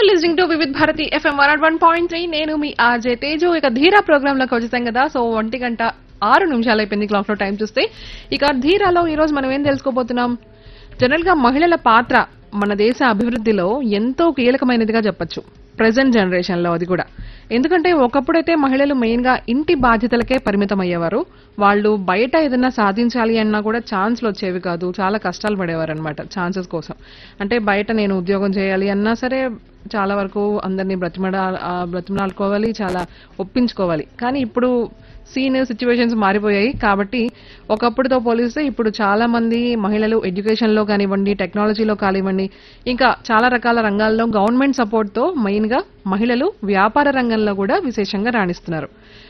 listening to Vividh Bharati FM one one point three నేను మీ RJ Teju ఇక ధీరా ప్రోగ్రామ్ లోకి వచ్చేసాం కదా సో ఒంటి గంట ఆరు నిమిషాలు అయిపోయింది క్లాక్ లో టైం చూస్తే ఇక ధీరాలో ఈ రోజు మనం ఏం తెలుసుకోబోతున్నాం జనరల్ గా మహిళల పాత్ర మన దేశ అభివృద్ధిలో ఎంతో కీలకమైనదిగా చెప్పొచ్చు ప్రెసెంట్ జనరేషన్ లో అది కూడా ఎందుకంటే ఒకప్పుడైతే మహిళలు మెయిన్ గా ఇంటి బాధ్యతలకే పరిమితం అయ్యేవారు వాళ్ళు బయట ఏదైనా సాధించాలి అన్నా కూడా ఛాన్స్లు వచ్చేవి కాదు చాలా కష్టాలు పడేవారు అనమాట ఛాన్సెస్ కోసం అంటే బయట నేను ఉద్యోగం చేయాలి అన్నా సరే చాలా వరకు అందరినీ బ్రతిమడా ఆ, బ్రతిమలాడుకోవాలి చాలా ఒప్పించుకోవాలి కానీ ఇప్పుడు సీన్ సిచ్యువేషన్స్ మారిపోయాయి కాబట్టి ఒకప్పుడుతో పోలిస్తే ఇప్పుడు చాలా మంది మహిళలు ఎడ్యుకేషన్ లో కానివ్వండి టెక్నాలజీలో కానివ్వండి ఇంకా చాలా రకాల రంగాల్లో గవర్నమెంట్ సపోర్ట్ తో మెయిన్ గా మహిళలు వ్యాపార రంగంలో కూడా విశేషంగా రాణిస్తున్నారు